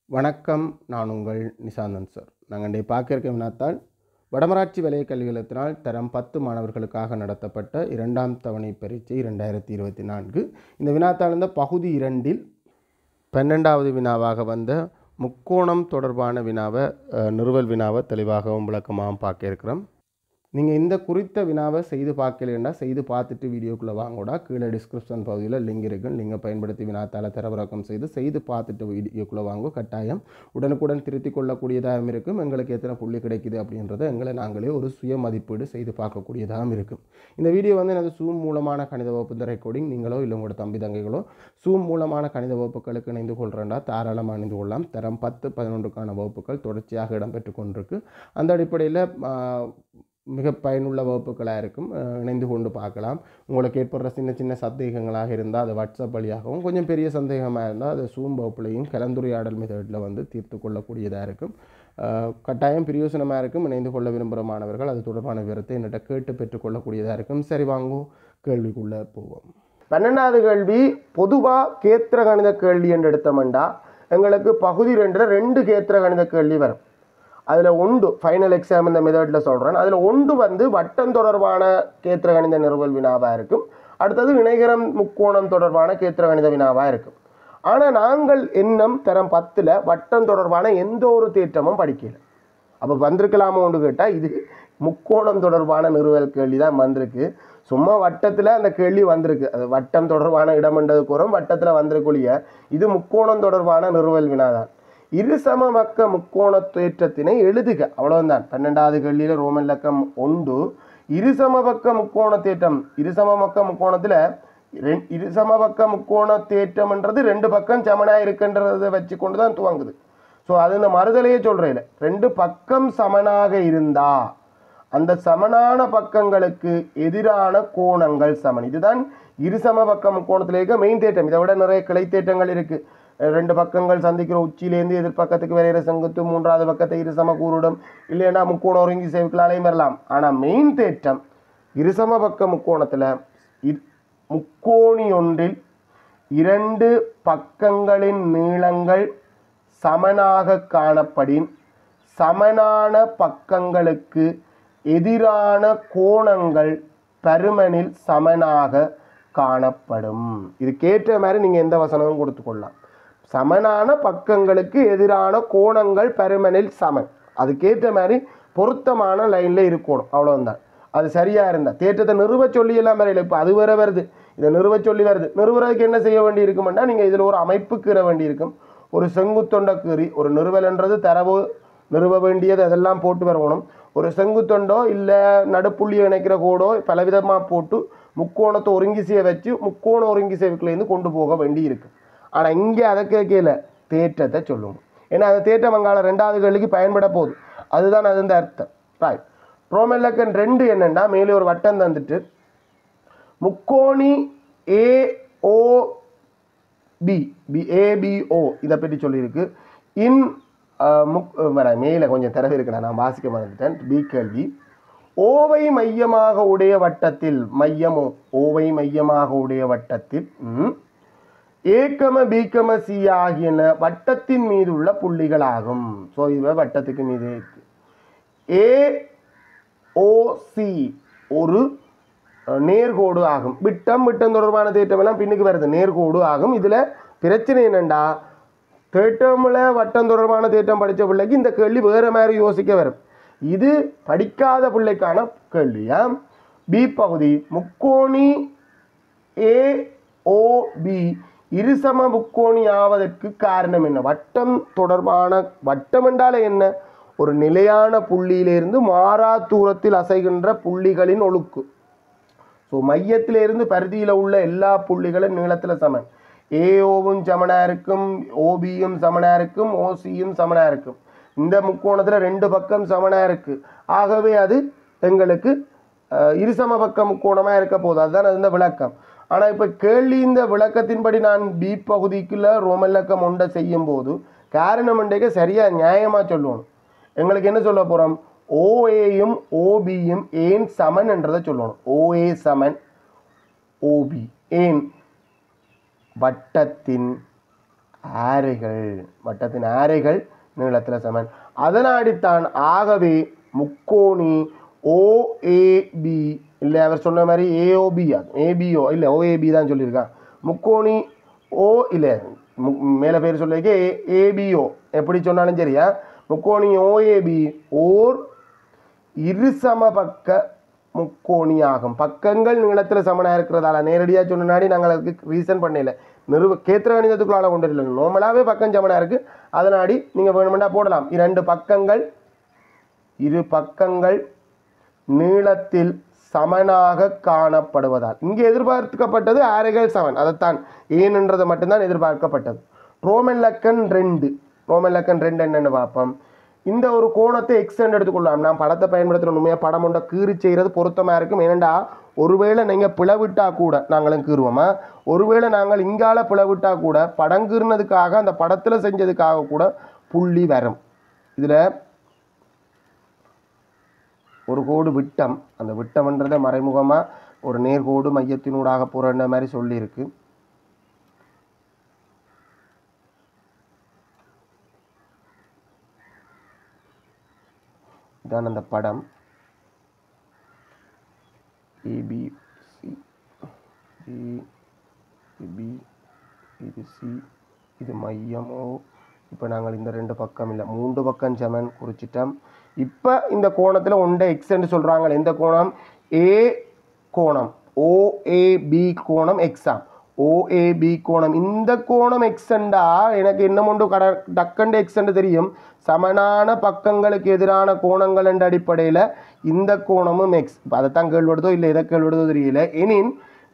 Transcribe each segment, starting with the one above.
வணக்கம் நான் உங்கள் நிசாந்தன் சார் நாங்கள் இன்றைய பார்க்க இருக்க வினாத்தால் வடமராட்சி வலய கல்வியலத்தினால் தரம் பத்து மாணவர்களுக்காக நடத்தப்பட்ட இரண்டாம் தவணை பரீட்சை இரண்டாயிரத்தி இருபத்தி நான்கு இந்த வினாத்தாள் இந்த பகுதி இரண்டில் பன்னெண்டாவது வினாவாக வந்த முக்கோணம் தொடர்பான வினாவை அஹ், நிறுவல் வினாவை தெளிவாகவும் விளக்கமாகவும் பார்க்க இருக்கிறோம் நீங்கள் இந்த குறித்த வினாவை செய்து பார்க்கலைன்னா செய்து பார்த்துட்டு வீடியோக்குள்ளே வாங்கூடா கீழே டிஸ்கிரிப்ஷன் பகுதியில் லிங்க் இருக்கும் லிங்கை பயன்படுத்தி வினாத்தால் தரவிறக்கம் செய்து செய்து பார்த்துட்டு வீடியோக்குள்ளே வாங்க கட்டாயம் உடனுக்குடன் திருத்திக் கொள்ளக்கூடியதாகவும் இருக்கும் எங்களுக்கு எத்தனை புள்ளி கிடைக்குது அப்படின்றத எங்களை நாங்களே ஒரு சுய மதிப்பீடு செய்து பார்க்கக்கூடியதாகவும் இருக்கும் இந்த வீடியோ வந்து எனது சூம் மூலமான கணித வகுப்பு இந்த ரெக்கார்டிங் நீங்களோ இல்லை உங்களோட தம்பி தங்கைகளோ சூம் மூலமான கணித வகுப்புகளுக்கு இணைந்து கொள்கிறேன்டா தாராளமாக இணைந்து கொள்ளலாம் தரம் பத்து பதினொன்றுக்கான வகுப்புகள் தொடர்ச்சியாக இடம்பெற்று கொண்டிருக்கு அந்த அடிப்படையில் மிக பயனுள்ள வகுப்புகளாக இருக்கும் அஹ் இணைந்து கொண்டு பார்க்கலாம் உங்களுக்கு ஏற்படுற சின்ன சின்ன சந்தேகங்களாக இருந்தால் அது வாட்ஸ்அப் வழியாகவும் கொஞ்சம் பெரிய சந்தேகமாக இருந்தால் அது சூம் வகுப்புலையும் கலந்துரையாடல் மெத்தடில் வந்து தீர்த்து கொள்ளக்கூடியதாக இருக்கும் அஹ் கட்டாயம் பிரயோசனமாக இருக்கும் இணைந்து கொள்ள விரும்புகிற மாணவர்கள் அது தொடர்பான விவரத்தை என்னிட்ட கேட்டு பெற்றுக்கொள்ளக்கூடியதாக இருக்கும் சரி வாங்கும் கேள்விக்குள்ளே போவோம் பன்னெண்டாவது கேள்வி பொதுவாக கேத்திர கணித கேள்வி என்று எடுத்தோம்டா எங்களுக்கு பகுதி ரெண்டில் ரெண்டு கேத்திர கணித கேள்வி வரும் அதில் ஒன்று ஃபைனல் எக்ஸாம் இந்த மெத்தடில் சொல்கிறேன் அதில் ஒன்று வந்து வட்டம் தொடர்பான கேத்திர கணித நிறுவல் வினாவாக இருக்கும் அடுத்தது இணைகரம் முக்கோணம் தொடர்பான கேத்திர கணித வினாவாக இருக்கும் ஆனால் நாங்கள் எண்ணம் தரம் பத்தில் வட்டம் தொடர்பான எந்த ஒரு தேற்றமும் படிக்கல அப்போ வந்திருக்கலாமோன்னு கேட்டால் இது முக்கோணம் தொடர்பான நிறுவல் கேள்வி தான் வந்திருக்கு சும்மா வட்டத்தில் அந்த கேள்வி வந்திருக்கு அது வட்டம் தொடர்பான இடம்ன்றது கூறும் வட்டத்தில் வந்திருக்குள்ளிய இது முக்கோணம் தொடர்பான நிறுவல் வினாதான் இருசம பக்க முக்கோண தேற்றத்தினை எழுதுக அவ்வளவுதான் பன்னெண்டாவது கேள்வியில் ரோமன் லக்கம் ஒன்று இருசம பக்க முக்கோண தேற்றம் இருசம பக்க முக்கோணத்தில் ரெண் இருசம பக்க முக்கோண தேற்றம்ன்றது ரெண்டு பக்கம் சமனாக இருக்குன்றதை வச்சு கொண்டு தான் துவங்குது ஸோ அது இந்த மறுதலையே சொல்கிறேன் ரெண்டு பக்கம் சமனாக இருந்தா அந்த சமனான பக்கங்களுக்கு எதிரான கோணங்கள் சமன் இதுதான் இருசம பக்கம் கோணத்தில் இருக்க மெயின் தேட்டம் இதை விட நிறைய கிளை தேட்டங்கள் இருக்கு அஹ் ரெண்டு பக்கங்கள் சந்திக்கிற உச்சியிலேருந்து எதிர்பக்கத்துக்கு வரைகிற செங்குத்து மூன்றாவது பக்கத்தை இருசம கூறுடம் இல்லைன்னா முக்கோணம் ஒருங்கி சேவிக்கலாலையும் வரலாம் ஆனால் மெயின் தேற்றம் இருசம பக்க முக்கோணத்தில் முக்கோணி ஒன்றில் இரண்டு பக்கங்களின் நீளங்கள் சமனாக காணப்படின் சமனான பக்கங்களுக்கு எதிரான கோணங்கள் பருமனில் சமனாக காணப்படும் இதுக்கேற்ற மாதிரி நீங்கள் எந்த வசனமும் கொடுத்துக்கொள்ளலாம் சமனான பக்கங்களுக்கு எதிரான கோணங்கள் பருமனில் சமன் அதுக்கேற்ற மாதிரி பொருத்தமான லைனில் இருக்கணும் அவ்வளோதான் அது சரியாக இருந்தால் தேற்றத்தை நிறுவ சொல்லி எல்லாம் வரையில இப்போ அது வேற வருது இதை நிறுவ சொல்லி வருது நிறுவுறதுக்கு என்ன செய்ய வேண்டி இருக்குமெண்டா நீங்கள் இதில் ஒரு அமைப்பு கீற வேண்டி இருக்கும் ஒரு செங்குத்தொண்ட கீறி ஒரு நிறுவல்ன்றது தரவு நிறுவ வேண்டியது அதெல்லாம் போட்டு வரணும் ஒரு செங்குத்தொண்டோ இல்லை நடுப்புள்ளியை இணைக்கிற கோடோ பலவிதமாக போட்டு முக்கோணத்தை ஒருங்கிசையை வச்சு முக்கோண ஒருங்கிசைவுக்குள்ளேருந்து கொண்டு போக வேண்டி இருக்கு ஆனால் இங்கே அதை கேட்கல தேற்றத்தை சொல்லுவோம் ஏன்னா அந்த தேற்றம் அங்கால ரெண்டாவது கேள்விக்கு பயன்பட போகுது அதுதான் அது இந்த அர்த்தம் ராய் ரோமெல்லக்கன் ரெண்டு என்னன்னா மேலே ஒரு வட்டம் தந்துட்டு முக்கோணி A O B B A B O இதை பற்றி சொல்லியிருக்கு இன் முக் வேணாம் மேலே கொஞ்சம் திறவு இருக்கு நான் வாசிக்க மறந்துட்டேன் பி கேள்வி ஓவை மையமாக உடைய வட்டத்தில் மையமோ ஓவை மையமாக உடைய வட்டத்தில் ம், ஏக்கம பீக்கம சி ஆகியன வட்டத்தின் மீது உள்ள புள்ளிகளாகும் ஸோ இவ வட்டத்துக்கு மீது இருக்கு ஏ ஓசி ஒரு அஹ், நேர்கோடு ஆகும் விட்டம் விட்டம் தொடர்பான தேட்டம் எல்லாம் பின்னுக்கு வருது நேர்கோடு ஆகும் இதில் பிரச்சனை என்னண்டா தேட்டமில் வட்டம் தொடர்பான தேட்டம் படித்த பிள்ளைக்கு இந்த கேள்வி வேறு மாதிரி யோசிக்க வரும் இது படிக்காத பிள்ளைக்கான கேள்வியா பி பகுதி முக்கோணி ஏ ஓ பி இருசம முக்கோணி ஆவதற்கு காரணம் என்ன வட்டம் தொடர்பான வட்டம் என்றாலே என்ன ஒரு நிலையான புள்ளியிலிருந்து மாறா தூரத்தில் அசைகின்ற புள்ளிகளின் ஒழுக்கு ஸோ மையத்திலிருந்து பரிதியில் உள்ள எல்லா புள்ளிகளும் நீளத்தில் சமன் ஏஓவும் சமனாக இருக்கும் ஓபியும் சமனாக இருக்கும் ஓசியும் சமனாக இருக்கும் இந்த முக்கோணத்தில் ரெண்டு பக்கம் சமனாக இருக்குது ஆகவே அது எங்களுக்கு அஹ், இருசம பக்க முக்கோணமாக இருக்க போகுது அதுதான் அது இந்த விளக்கம் ஆனால் இப்போ கேள்வி இந்த விளக்கத்தின்படி நான் பி பகுதிக்குள்ள ரோமல்லக்கம் ஒன்றை செய்யும் போது காரணம் என்றைக்கு சரியாக நியாயமாக சொல்லணும் எங்களுக்கு என்ன சொல்ல போகிறோம் ஓஏயும் ஓபியும் ஏன் சமன் என்றதை சொல்லணும் ஓஏ சமன் ஓபி ஏன் வட்டத்தின் ஆரைகள் வட்டத்தின் ஆரைகள் நீளத்தில் சமன் அதனாடித்தான் ஆகவே முக்கோணி ஓஏபி இல்லை அவர் சொன்ன மாதிரி ஏஓபி ஏபிஓ இல்லை ஓஏபி தான் சொல்லியிருக்கான் முக்கோணி ஓ இல்லை மு- மேலே பேர் சொல்லியிருக்க ஏபிஓ எப்படி சொன்னாலும் சரியா முக்கோணி ஓஏபி ஓர் இருசமபக்க முக்கோணி ஆகும் பக்கங்கள் நீளத்தில் சமனாக இருக்கிறதால நேரடியாக சொன்னாடி நாங்கள் அதுக்கு ரீசன் பண்ணல நிறுவ கேத்திர கணிதத்துக்குள்ளால கொண்டு இல்லை நார்மலாகவே பக்கம் சமனாக இருக்குது அதனாடி நீங்கள் வேணுமெண்டா போடலாம் இரண்டு பக்கங்கள் இரு பக்கங்கள் நீளத்தில் சமனாக காணப்படுவதால் இங்கே எதிர்பார்க்கப்பட்டது ஆரைகள் சமன் அதைத்தான் ஏன்ன்றது மட்டும்தான் எதிர்பார்க்கப்பட்டது ரோமன் லக்கன் ரெண்டு ரோமன் லக்கன் ரெண்டு என்னென்னு பார்ப்போம் இந்த ஒரு கோணத்தை எக்ஸ்டெண்ட் எடுத்துக்கொள்ளலாம் நான் படத்தை பயன்படுத்துகிற உண்மையாக படம் ஒன்றை கீறி செய்கிறது பொருத்தமாக இருக்கும் ஏனெண்டா ஒருவேளை நீங்கள் பிளவிட்டா கூட நாங்களும் கீறுவோமா ஒருவேளை நாங்கள் இங்கால பிளவிட்டா கூட படம் கீறினதுக்காக அந்த படத்தில் செஞ்சதுக்காக கூட புள்ளி வரும் இதில் ஒரு கோடு விட்டம் அந்த விட்டம்ன்றதை மறைமுகமாக ஒரு நேர்கோடு மையத்தினூடாக போகிற மாதிரி சொல்லியிருக்கு இதான் அந்த படம் ஏபிசி பி இது சி இது மையமோ இப்போ நாங்கள் இந்த ரெண்டு பக்கம் இல்லை மூன்று பக்கம் சமன் குறிச்சிட்டோம் இப்போ இந்த கோணத்தில் ஒன்றை எக்ஸ்ன்னு சொல்கிறாங்க எந்த கோணம் ஏ கோணம் ஓஏபி கோணம் எக்ஸாம் ஓஏபி கோணம் இந்த கோணம் எக்ஸண்டா எனக்கு என்ன ஒன்று கட டக்கண்டு எக்ஸண்டு தெரியும் சமனான பக்கங்களுக்கு எதிரான கோணங்கள் என்ற அடிப்படையில் இந்த கோணமும் எக்ஸ் இப்போ அதைத்தான் கேள்விடுதோ இல்லை எதை கேள்விடுதோ தெரியல எனின்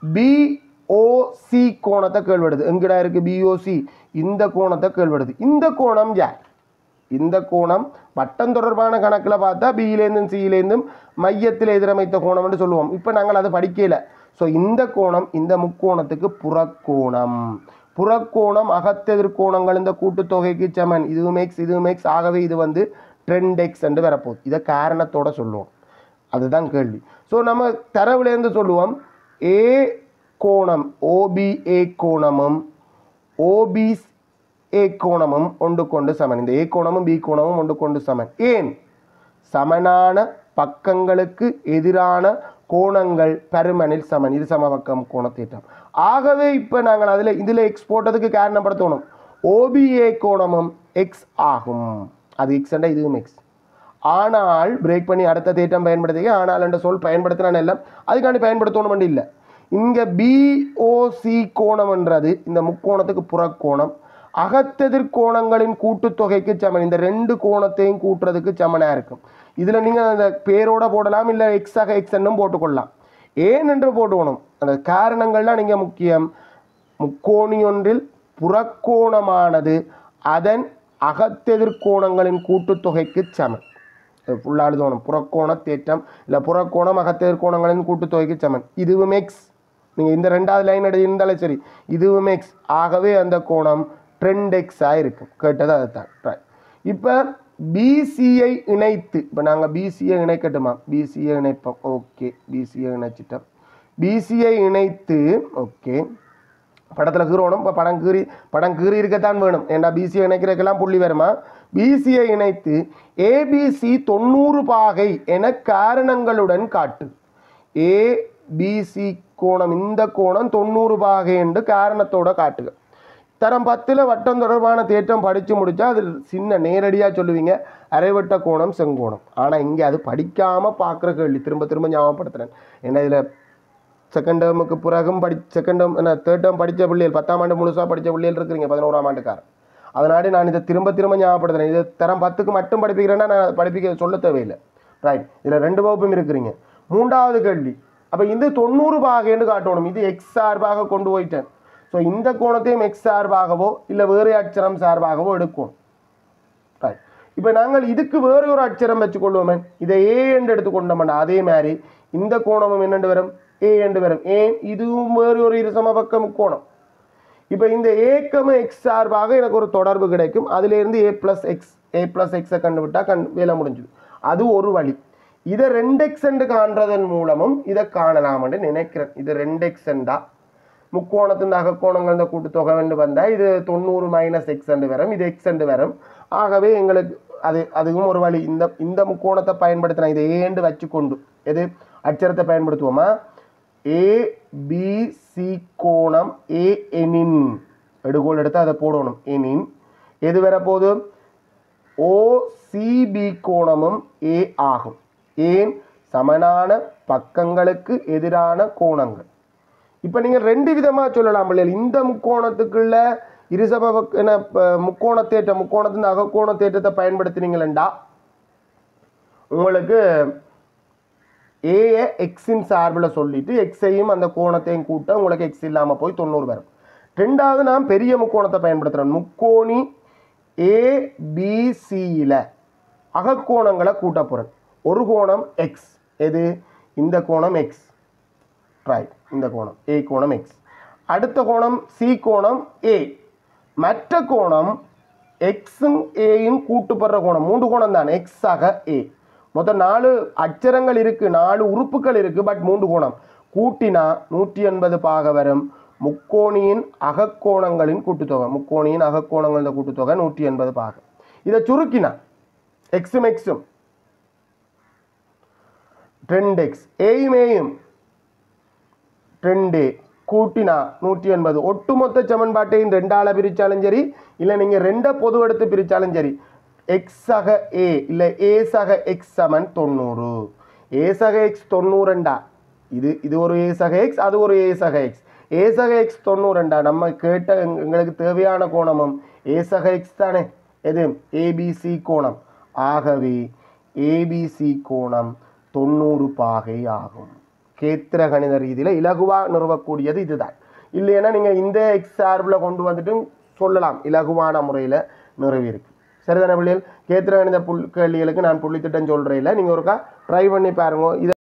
பிஓசி கோணத்தை கேள்விடுது எங்கடா இருக்கு பிஓசி இந்த கோணத்தை கேள்விடுது இந்த கோணம் யார் இந்த கோணம் வட்டம் தொடர்பான கணக்கில் பார்த்தா பியிலேருந்தும் சியிலேருந்தும் மையத்தில் எதிரமைத்த கோணம்னு சொல்லுவோம் இப்போ நாங்கள் அதை படிக்கல ஸோ இந்த கோணம் இந்த முக்கோணத்துக்கு புறக்கோணம் புறக்கோணம் அகத்தெதிர்கோணங்கள் இந்த கூட்டுத்தொகைக்கு சமன் இதுவும் எக்ஸ் இதுவும் எக்ஸ் ஆகவே இது வந்து ட்ரெண்ட் எக்ஸ் என்று வரப்போகுது இதை காரணத்தோட சொல்லுவோம் அதுதான் கேள்வி ஸோ நம்ம தரவுலேருந்து சொல்லுவோம் ஏ கோணம் ஓபிஏ கோணமும் ஓபி ஏ கோணமும் ஒன்று கொண்டு சமன் இந்த ஏ கோணமும் பி கோணமும் ஒன்று கொண்டு சமன் ஏன் சமனான பக்கங்களுக்கு எதிரான கோணங்கள் பருமனில் சமன் இது சமபக்கம் கோணத்தீட்டம் ஆகவே இப்போ நாங்கள் அதில் இதில் எக்ஸ் போட்டதுக்கு காரணப்படுத்தணும் ஓபிஏ கோணமும் எக்ஸ் ஆகும் அது எக்ஸ் இதுவும் எக்ஸ் ஆனால் பிரேக் பண்ணி அடுத்த தேட்டம் பயன்படுத்தி ஆனால் என்ற சொல் பயன்படுத்தினான் எல்லாம் அதுக்காண்டி பயன்படுத்தணும் இல்லை இங்கே பிஓசி கோணம்ன்றது இந்த முக்கோணத்துக்கு புறக்கோணம் அகத்தெதிர் கோணங்களின் கூட்டுத்தொகைக்கு சமன் இந்த ரெண்டு கோணத்தையும் கூட்டுறதுக்கு சமனாக இருக்கும் இதில் நீங்கள் அந்த பேரோட போடலாம் இல்லை எக்ஸாக எக்ஸ் என்னும் போட்டுக்கொள்ளலாம் ஏன் என்று போட்டுக்கணும் அந்த காரணங்கள்லாம் நீங்கள் முக்கியம் முக்கோணி ஒன்றில் புறக்கோணமானது அதன் அகத்தெதிர்கோணங்களின் கூட்டுத்தொகைக்கு சமன் ஃபுல்லாக எழுதணும் புறக்கோண தேற்றம் இல்லை புறக்கோணம் அகத்தெதிர்கோணங்களின் கூட்டுத்தொகைக்கு சமன் இதுவும் எக்ஸ் நீங்கள் இந்த ரெண்டாவது லைன் எடுத்து இருந்தாலும் சரி இதுவும் எக்ஸ் ஆகவே அந்த கோணம் ட்ரெண்ட் எக்ஸாக இருக்கும் கேட்டது அதுதான் ரைட் இப்போ பிசியை இணைத்து இப்போ நாங்கள் பிசியை இணைக்கட்டுமா பிசியை இணைப்போம் ஓகே பிசியை இணைச்சிட்டோம் பிசியை இணைத்து ஓகே படத்தில் கீறணும் இப்போ படம் கீறி படம் கீறி இருக்கத்தான் வேணும் ஏன்டா பிசியை இணைக்கிறதுக்கெல்லாம் புள்ளி வருமா பிசியை இணைத்து ஏபிசி தொண்ணூறு பாகை என காரணங்களுடன் காட்டு ஏபிசி கோணம் இந்த கோணம் தொண்ணூறு பாகை என்று காரணத்தோட காட்டுக தரம் பத்தில் வட்டம் தொடர்பான தேற்றம் படித்து முடித்தா அது சின்ன நேரடியாக சொல்லுவீங்க அரைவட்ட கோணம் செங்கோணம் ஆனால் இங்கே அது படிக்காமல் பார்க்குற கேள்வி திரும்ப திரும்ப ஞாபகப்படுத்துகிறேன் ஏன்னா இதில் செகண்ட் டேர்முக்கு பிறகும் படி செகண்ட் டேர்ம் என்ன தேர்ட் டேர்ம் படித்த பிள்ளைகள் பத்தாம் ஆண்டு முழுசாக படித்த பிள்ளைகள் இருக்கிறீங்க பதினோராம் ஆண்டுக்காரன் அதனால நான் இதை திரும்ப திரும்ப ஞாபகப்படுத்துறேன் இது தரம் பத்துக்கு மட்டும் படிப்பிக்கிறேன்னா நான் படிப்பிக்க சொல்ல தேவையில்லை ரைட் இதில் ரெண்டு வகுப்பும் இருக்கிறீங்க மூன்றாவது கேள்வி அப்போ இந்த தொண்ணூறு பாகைன்னு காட்டணும் இது எக்ஸ் சார்பாக கொண்டு போயிட்டேன் ஸோ இந்த கோணத்தையும் எக்ஸ் சார்பாகவோ இல்லை வேறு அட்சரம் சார்பாகவோ எடுக்கணும் ரைட் இப்போ நாங்கள் இதுக்கு வேறு ஒரு அட்சரம் வச்சுக்கொள்வோமே இதை ஏ என்று எடுத்துக்கொண்டோம்னா அதே மாதிரி இந்த கோணமும் என்னென்று வரும் ஏ என்று வரும் ஏன் இதுவும் வேறு ஒரு இருசம பக்கம் கோணம் இப்போ இந்த ஏக்கம எக்ஸ் சார்பாக எனக்கு ஒரு தொடர்பு கிடைக்கும் அதிலிருந்து A plus X A plus எக்ஸை கண்டுவிட்டால் கண் வேலை முடிஞ்சுது அது ஒரு வழி இதை ரெண்டு எக்ஸ் என்று காண்றதன் மூலமும் இதை காணலாம்னு நினைக்கிறேன் இது ரெண்டு எக்ஸ் என்றா முக்கோணத்தின் அகக்கோணங்கள் இந்த கூட்டுத்தொகை வந்து வந்தால் இது தொண்ணூறு மைனஸ் எக்ஸ் என்று வரும் இது எக்ஸ் என்று வரும் ஆகவே எங்களுக்கு அது அதுவும் ஒரு வழி இந்த இந்த முக்கோணத்தை பயன்படுத்தினா இதை ஏண்டு வச்சுக்கொண்டு எது அச்சரத்தை பயன்படுத்துவோமா ஏ பி சி கோணம் ஏ எனின் எடுகோல் எடுத்து அதை போடணும் எனின் எது வரப்போகுது ஓசிபி கோணமும் ஏ ஆகும் ஏன் சமனான பக்கங்களுக்கு எதிரான கோணங்கள் இப்போ நீங்கள் ரெண்டு விதமாக சொல்லலாம் பிள்ளைகள் இந்த முக்கோணத்துக்குள்ள இருசம பக்க- என்ன ப- முக்கோண தேற்றம் முக்கோணத்தின் அகக்கோண தேற்றத்தை பயன்படுத்தினீங்களா உங்களுக்கு ஏயை எக்ஸின் சார்பில் சொல்லிட்டு எக்ஸையும் அந்த கோணத்தையும் கூட்ட உங்களுக்கு எக்ஸ் இல்லாமல் போய் தொண்ணூறு வரும் ரெண்டாவது நான் பெரிய முக்கோணத்தை பயன்படுத்துகிறேன் முக்கோணி ஏபிசியில் அகக்கோணங்களை கூட்ட போகிறேன் ஒரு கோணம் எக்ஸ் எது இந்த கோணம் எக்ஸ் ரைட் இந்த கோணம் ஏ கோணம் எக்ஸ் அடுத்த கோணம் சி கோணம் ஏ மற்ற கோணம் எக்ஸும் ஏயும் கூட்டுப்படுற கோணம் மூன்று கோணம் தான் எக்ஸ் ஆக ஏ மொத்தம் நாலு அச்சரங்கள் இருக்கு நாலு உறுப்புகள் இருக்கு பட் மூன்று கோணம் கூட்டினா நூற்றி எண்பது பாக வரும் முக்கோணியின் அகக்கோணங்களின் கூட்டுத்தொகை முக்கோணியின் அகக்கோணங்களின் கூட்டுத்தொகை நூற்றி எண்பது பாக இதை சுருக்கினா எக்ஸும் எக்ஸும் ரெண்டு எக்ஸ் ஏயும் ஏயும் ரெண்டு கூட்டினா நூற்றி எண்பது ஒட்டுமொத்த சமன்பாட்டையும் ரெண்டால பிரிச்சாலும் சரி இல்லை நீங்கள் ரெண்டை பொது எடுத்து பிரிச்சாலும் சரி எக்ஸ் சக ஏ இல்லை ஏ சக எக்ஸ் சமன் தொண்ணூறு ஏ சக எக்ஸ் தொண்ணூறுண்டா இது இது ஒரு ஏ சக எக்ஸ் அது ஒரு ஏ சக எக்ஸ் ஏ சக எக்ஸ் தொண்ணூறுண்டா நம்ம கேட்ட எங்க- எங்களுக்கு தேவையான கோணமும் ஏ சக எக்ஸ் தானே எது ஏபிசி கோணம் ஆகவே ஏபிசி கோணம் தொண்ணூறு பாகை ஆகும் கேத்திர கணித ரீதியில் இலகுவாக நிறுவக்கூடியது இதுதான் இல்லைன்னா நீங்கள் இந்த எக்ஸ் சார்பில் கொண்டு வந்துட்டு சொல்லலாம் இலகுவான முறையில் நிறுவியிருக்கு சரிதானே பிள்ளைகள் கேத்திர கணித புல் கேள்விகளுக்கு நான் புள்ளித்திட்டம் சொல்கிறேன் நீங்கள் ஒருக்கா ட்ரை பண்ணி பாருங்க இதை